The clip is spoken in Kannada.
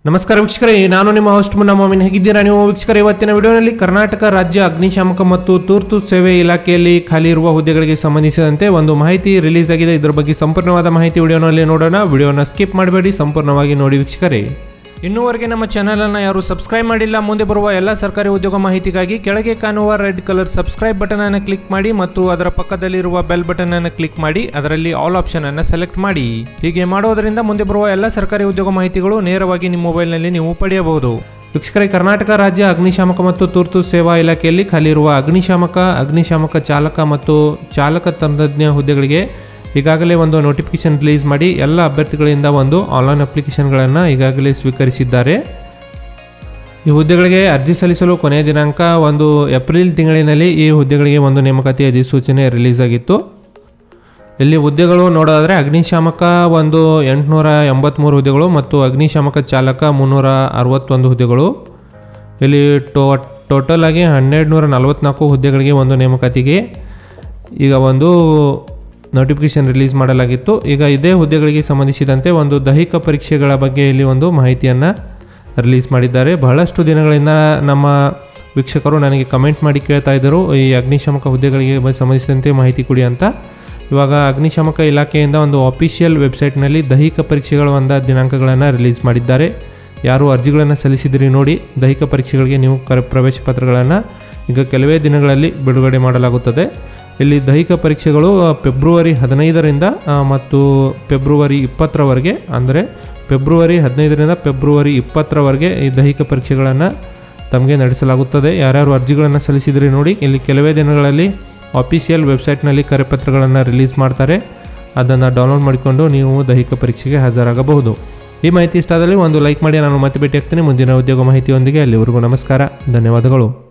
ನಮಸ್ಕಾರ ವೀಕ್ಷಕರೇ ನಾನು ನಿಮ್ಮ ಹೋಸ್ಟ್ ಮುನ್ನ ಮೊಮಿನ್ ಹೇಗಿದ್ದೀರಾ ನೀವು ವೀಕ್ಷಕರೇ ಇವತ್ತಿನ ವಿಡಿಯೋನಲ್ಲಿ ಕರ್ನಾಟಕ ರಾಜ್ಯ ಅಗ್ನಿಶಾಮಕ ಮತ್ತು ತುರ್ತು ಸೇವೆ ಇಲಾಖೆಯಲ್ಲಿ ಖಾಲಿ ಇರುವ ಹುದ್ದೆಗಳಿಗೆ ಸಂಬಂಧಿಸಿದಂತೆ ಒಂದು ಮಾಹಿತಿ ರಿಲೀಸ್ ಆಗಿದೆ ಇದರ ಬಗ್ಗೆ ಸಂಪೂರ್ಣವಾದ ಮಾಹಿತಿ ವಿಡಿಯೋನಲ್ಲಿ ನೋಡೋಣ ವಿಡಿಯೋನ ಸ್ಕಿಪ್ ಮಾಡಬೇಡಿ ಸಂಪೂರ್ಣವಾಗಿ ನೋಡಿ ವೀಕ್ಷಕರೇ ಇನ್ನೂವರೆಗೆ ನಮ್ಮ ಚಾನಲನ್ನು ಯಾರು ಸಬ್ಸ್ಕ್ರೈಬ್ ಮಾಡಿಲ್ಲ ಮುಂದೆ ಬರುವ ಎಲ್ಲ ಸರ್ಕಾರಿ ಉದ್ಯೋಗ ಮಾಹಿತಿಗಾಗಿ ಕೆಳಗೆ ಕಾಣುವ ರೆಡ್ ಕಲರ್ ಸಬ್ಸ್ಕ್ರೈಬ್ ಬಟನ್ ಅನ್ನು ಕ್ಲಿಕ್ ಮಾಡಿ ಮತ್ತು ಅದರ ಪಕ್ಕದಲ್ಲಿರುವ ಬೆಲ್ ಬಟನ್ ಅನ್ನು ಕ್ಲಿಕ್ ಮಾಡಿ ಅದರಲ್ಲಿ ಆಲ್ ಆಪ್ಷನ್ ಅನ್ನು ಸೆಲೆಕ್ಟ್ ಮಾಡಿ ಹೀಗೆ ಮಾಡೋದರಿಂದ ಮುಂದೆ ಬರುವ ಎಲ್ಲ ಸರ್ಕಾರಿ ಉದ್ಯೋಗ ಮಾಹಿತಿಗಳು ನೇರವಾಗಿ ನಿಮ್ಮ ಮೊಬೈಲ್ನಲ್ಲಿ ನೀವು ಪಡೆಯಬಹುದು ವೀಕ್ಷಕರೇ ಕರ್ನಾಟಕ ರಾಜ್ಯ ಅಗ್ನಿಶಾಮಕ ಮತ್ತು ತುರ್ತು ಸೇವಾ ಇಲಾಖೆಯಲ್ಲಿ ಖಾಲಿ ಇರುವ ಅಗ್ನಿಶಾಮಕ ಅಗ್ನಿಶಾಮಕ ಚಾಲಕ ಮತ್ತು ಚಾಲಕ ತಂತ್ರಜ್ಞ ಹುದ್ದೆಗಳಿಗೆ ಈಗಾಗಲೇ ಒಂದು ನೋಟಿಫಿಕೇಶನ್ ರಿಲೀಸ್ ಮಾಡಿ ಎಲ್ಲ ಅಭ್ಯರ್ಥಿಗಳಿಂದ ಒಂದು ಆನ್ಲೈನ್ ಅಪ್ಲಿಕೇಶನ್ಗಳನ್ನು ಈಗಾಗಲೇ ಸ್ವೀಕರಿಸಿದ್ದಾರೆ ಈ ಹುದ್ದೆಗಳಿಗೆ ಅರ್ಜಿ ಸಲ್ಲಿಸಲು ಕೊನೆಯ ದಿನಾಂಕ ಒಂದು ಏಪ್ರಿಲ್ ತಿಂಗಳಿನಲ್ಲಿ ಈ ಹುದ್ದೆಗಳಿಗೆ ಒಂದು ನೇಮಕಾತಿ ಅಧಿಸೂಚನೆ ರಿಲೀಸ್ ಆಗಿತ್ತು ಇಲ್ಲಿ ಹುದ್ದೆಗಳು ನೋಡೋದಾದರೆ ಅಗ್ನಿಶಾಮಕ ಒಂದು ಎಂಟುನೂರ ಎಂಬತ್ತ್ಮೂರು ಹುದ್ದೆಗಳು ಮತ್ತು ಅಗ್ನಿಶಾಮಕ ಚಾಲಕ ಮುನ್ನೂರ ಅರವತ್ತೊಂದು ಹುದ್ದೆಗಳು ಇಲ್ಲಿ ಟೋ ಟೋಟಲ್ ಆಗಿ ಹನ್ನೆರಡು ನೂರ ನಲವತ್ತ್ನಾಲ್ಕು ಹುದ್ದೆಗಳಿಗೆ ಒಂದು ನೇಮಕಾತಿಗೆ ಈಗ ಒಂದು ನೋಟಿಫಿಕೇಶನ್ ರಿಲೀಸ್ ಮಾಡಲಾಗಿತ್ತು ಈಗ ಇದೇ ಹುದ್ದೆಗಳಿಗೆ ಸಂಬಂಧಿಸಿದಂತೆ ಒಂದು ದೈಹಿಕ ಪರೀಕ್ಷೆಗಳ ಬಗ್ಗೆ ಇಲ್ಲಿ ಒಂದು ಮಾಹಿತಿಯನ್ನು ರಿಲೀಸ್ ಮಾಡಿದ್ದಾರೆ ಬಹಳಷ್ಟು ದಿನಗಳಿಂದ ನಮ್ಮ ವೀಕ್ಷಕರು ನನಗೆ ಕಮೆಂಟ್ ಮಾಡಿ ಕೇಳ್ತಾ ಇದ್ದರು ಈ ಅಗ್ನಿಶಾಮಕ ಹುದ್ದೆಗಳಿಗೆ ಬ- ಸಂಬಂಧಿಸಿದಂತೆ ಮಾಹಿತಿ ಕೊಡಿ ಅಂತ ಇವಾಗ ಅಗ್ನಿಶಾಮಕ ಇಲಾಖೆಯಿಂದ ಒಂದು ಅಫಿಷಿಯಲ್ ವೆಬ್ಸೈಟ್ನಲ್ಲಿ ದೈಹಿಕ ಪರೀಕ್ಷೆಗಳ ಒಂದು ದಿನಾಂಕಗಳನ್ನು ರಿಲೀಸ್ ಮಾಡಿದ್ದಾರೆ ಯಾರು ಅರ್ಜಿಗಳನ್ನು ಸಲ್ಲಿಸಿದಿರಿ ನೋಡಿ ದೈಹಿಕ ಪರೀಕ್ಷೆಗಳಿಗೆ ನೀವು ಕರ ಪ್ರವೇಶ ಪತ್ರಗಳನ್ನು ಈಗ ಕೆಲವೇ ದಿನಗಳಲ್ಲಿ ಬಿಡುಗಡೆ ಮಾಡಲಾಗುತ್ತದೆ ಇಲ್ಲಿ ದೈಹಿಕ ಪರೀಕ್ಷೆಗಳು ಆ, ಫೆಬ್ರವರಿ ಹದಿನೈದರಿಂದ ಆ, ಮತ್ತು ಫೆಬ್ರವರಿ ಇಪ್ಪತ್ತರವರೆಗೆ ಅಂದರೆ ಫೆಬ್ರವರಿ ಹದಿನೈದರಿಂದ ಫೆಬ್ರವರಿ ಇಪ್ಪತ್ತರವರೆಗೆ ಈ ದೈಹಿಕ ಪರೀಕ್ಷೆಗಳನ್ನು ತಮಗೆ ನಡೆಸಲಾಗುತ್ತದೆ ಯಾರ್ಯಾರು ಅರ್ಜಿಗಳನ್ನು ಸಲ್ಲಿಸಿದ್ರಿ ನೋಡಿ ಇಲ್ಲಿ ಕೆಲವೇ ದಿನಗಳಲ್ಲಿ ಅಫಿಷಿಯಲ್ ವೆಬ್ಸೈಟ್ನಲ್ಲಿ ಕರೆಪತ್ರಗಳನ್ನು ರಿಲೀಸ್ ಮಾಡ್ತಾರೆ ಅದನ್ನು ಡೌನ್ಲೋಡ್ ಮಾಡಿಕೊಂಡು ನೀವು ದೈಹಿಕ ಪರೀಕ್ಷೆಗೆ ಹಾಜರಾಗಬಹುದು ಈ ಮಾಹಿತಿ ಇಷ್ಟ ಆದಲ್ಲಿ ಒಂದು ಲೈಕ್ ಮಾಡಿ ನಾನು ಮತ್ತೆ ಭೇಟಿ ಆಗ್ತೀನಿ ಮುಂದಿನ ಉದ್ಯೋಗ ಮಾಹಿತಿಯೊಂದಿಗೆ ಅಲ್ಲಿವರೆಗೂ ನಮಸ್ಕಾರ ಧನ್ಯವಾದಗಳು